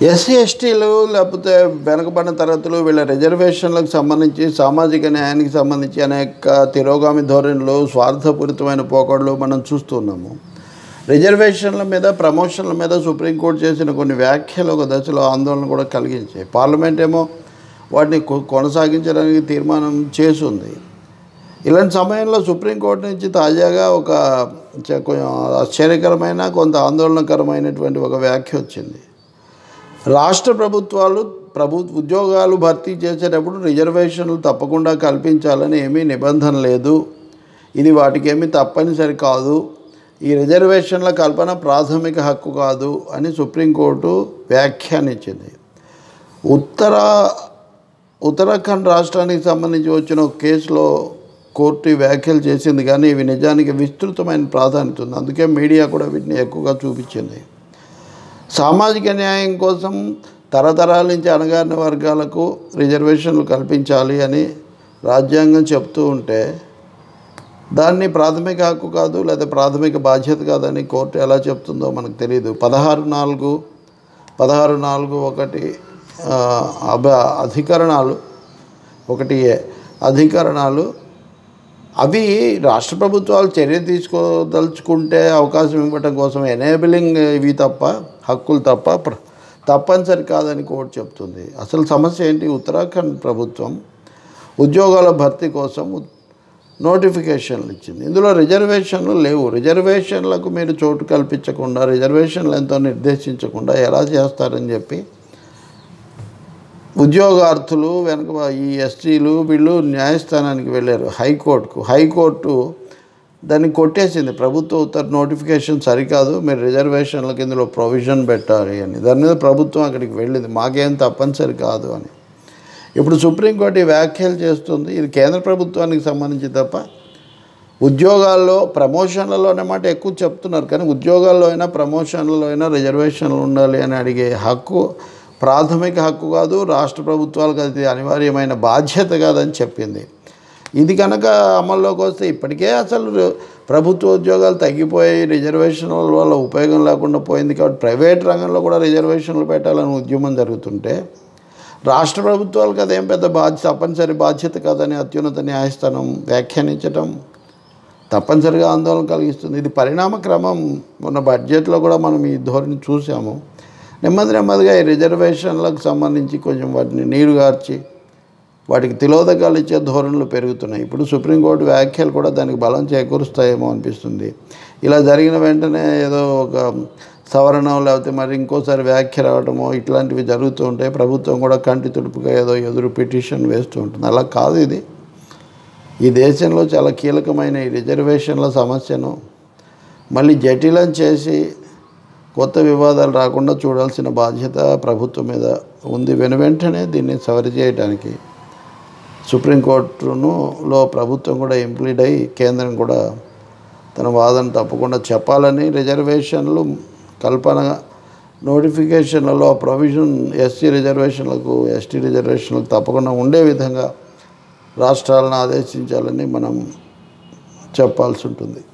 SC ఎస్టీలు లేకపోతే వెనుకబడిన తరగతులు వీళ్ళ రిజర్వేషన్లకు సంబంధించి సామాజిక న్యాయానికి సంబంధించి అనేక తిరోగామి ధోరణులు స్వార్థపూరితమైన పోకడలు మనం చూస్తున్నాము రిజర్వేషన్ల మీద ప్రమోషన్ల మీద సుప్రీంకోర్టు చేసిన కొన్ని వ్యాఖ్యలు ఒక దశలో ఆందోళన కూడా కలిగించాయి పార్లమెంట్ ఏమో వాటిని కొ- కొనసాగించడానికి తీర్మానం చేసింది ఇలాంటి సమయంలో సుప్రీంకోర్టు నుంచి తాజాగా ఒక చ- కొంచెం ఆశ్చర్యకరమైన కొంత ఆందోళనకరమైనటువంటి ఒక వ్యాఖ్య వచ్చింది రాష్ట్ర ప్రభుత్వాలు ప్రభు ఉద్యోగాలు భర్తీ చేసేటప్పుడు రిజర్వేషన్లు తప్పకుండా కల్పించాలని ఏమీ నిబంధన లేదు ఇది వాటికి ఏమీ తప్పనిసరి కాదు ఈ రిజర్వేషన్ల కల్పన ప్రాథమిక హక్కు కాదు అని సుప్రీంకోర్టు వ్యాఖ్యానించింది ఉత్తర ఉత్తరాఖండ్ రాష్ట్రానికి సంబంధించి వచ్చిన ఒక కేసులో కోర్టు ఈ వ్యాఖ్యలు చేసింది కానీ ఇవి నిజానికి విస్తృతమైన ప్రాధాన్యత ఉంది అందుకే మీడియా కూడా వీటిని ఎక్కువగా చూపించింది సామాజిక న్యాయం కోసం తరతరాల నుంచి అణగారిన వర్గాలకు రిజర్వేషన్లు కల్పించాలి అని రాజ్యాంగం చెప్తూ ఉంటే దాన్ని ప్రాథమిక హక్కు కాదు లేదా ప్రాథమిక బాధ్యత కాదని కోర్టు ఎలా చెప్తుందో మనకు తెలియదు పదహారు నాలుగు పదహారు నాలుగు ఒకటి ఆ, అభ అధికరణాలు ఒకటి ఏ అధికరణాలు అవి రాష్ట్ర ప్రభుత్వాలు చర్య తీసుకోదలుచుకుంటే అవకాశం ఇవ్వటం కోసం ఎనేబిలింగ్ ఇవి తప్ప హక్కులు తప్ప ప్ర- తప్పనిసరి కాదని కోర్టు చెప్తుంది అసలు సమస్య ఏంటి ఉత్తరాఖండ్ ప్రభుత్వం ఉద్యోగాల భర్తీ కోసం ఉ- నోటిఫికేషన్లు ఇచ్చింది ఇందులో రిజర్వేషన్లు లేవు రిజర్వేషన్లకు మీరు చోటు కల్పించకుండా రిజర్వేషన్లు ఎంతో నిర్దేశించకుండా ఎలా చేస్తారని చెప్పి ఉద్యోగార్థులు వెనక ఈ ఎస్టీలు వీళ్ళు న్యాయస్థానానికి వెళ్ళారు హైకోర్టుకు హైకోర్టు దాన్ని కొట్టేసింది ప్రభుత్వ ఉత్తర నోటిఫికేషన్ సరికాదు మీరు రిజర్వేషన్ల కిందలో ప్రొవిజన్ పెట్టాలి అని దాని మీద ప్రభుత్వం అక్కడికి వెళ్ళింది మాకేం తప్పనిసరి కాదు అని ఇప్పుడు సుప్రీంకోర్టు ఈ వ్యాఖ్యలు చేస్తుంది ఇది కేంద్ర ప్రభుత్వానికి సంబంధించి తప్ప ఉద్యోగాల్లో ప్రమోషన్లలోనే మాట ఎక్కువ చెప్తున్నారు కానీ ఉద్యోగాల్లో అయినా ప్రమోషన్లలో అయినా రిజర్వేషన్లు ఉండాలి అని అడిగే హక్కు ప్రాథమిక హక్కు కాదు రాష్ట్ర ప్రభుత్వాలకు అది అనివార్యమైన బాధ్యత కాదని చెప్పింది ఇది కనుక అమల్లోకి వస్తే ఇప్పటికే అసలు ప్రభుత్వ ఉద్యోగాలు తగ్గిపోయి రిజర్వేషన్ల వల్ల ఉపయోగం లేకుండా పోయింది కాబట్టి ప్రైవేట్ రంగంలో కూడా రిజర్వేషన్లు పెట్టాలని ఉద్యమం జరుగుతుంటే రాష్ట్ర ప్రభుత్వాలకు అదేం పెద్ద బాధ్యత తప్పనిసరి బాధ్యత కాదని అత్యున్నత న్యాయస్థానం వ్యాఖ్యానించటం తప్పనిసరిగా ఆందోళన కలిగిస్తుంది ఇది పరిణామ క్రమం మొన్న బడ్జెట్లో కూడా మనం ఈ ధోరణి చూసాము నెమ్మది నెమ్మదిగా ఈ రిజర్వేషన్లకు సంబంధించి కొంచెం వాటిని నీరు గార్చి వాటికి తిలోదకాలు ఇచ్చే ధోరణులు పెరుగుతున్నాయి ఇప్పుడు సుప్రీంకోర్టు వ్యాఖ్యలు కూడా దానికి బలం చేకూరుస్తాయేమో అనిపిస్తుంది ఇలా జరిగిన వెంటనే ఏదో ఒక సవరణ లేకపోతే మరి ఇంకోసారి వ్యాఖ్య రావడమో ఇట్లాంటివి జరుగుతూ ఉంటాయి ప్రభుత్వం కూడా కంటి తుడుపుగా ఏదో ఎదురు పిటిషన్ వేస్తూ ఉంటుంది అలా కాదు ఇది ఈ దేశంలో చాలా కీలకమైన ఈ రిజర్వేషన్ల సమస్యను మళ్ళీ జటిలం చేసి కొత్త వివాదాలు రాకుండా చూడాల్సిన బాధ్యత ప్రభుత్వం మీద ఉంది వెను వెంటనే దీన్ని సవరి చేయడానికి సుప్రీంకోర్టును లో ప్రభుత్వం కూడా ఇంప్లీడ్ అయ్యి కేంద్రం కూడా తన వాదన తప్పకుండా చెప్పాలని రిజర్వేషన్లు కల్పన నోటిఫికేషన్లలో ప్రొవిజన్ ఎస్సీ రిజర్వేషన్లకు ఎస్టీ రిజర్వేషన్లకు తప్పకుండా ఉండే విధంగా రాష్ట్రాలను ఆదేశించాలని మనం చెప్పాల్సి ఉంటుంది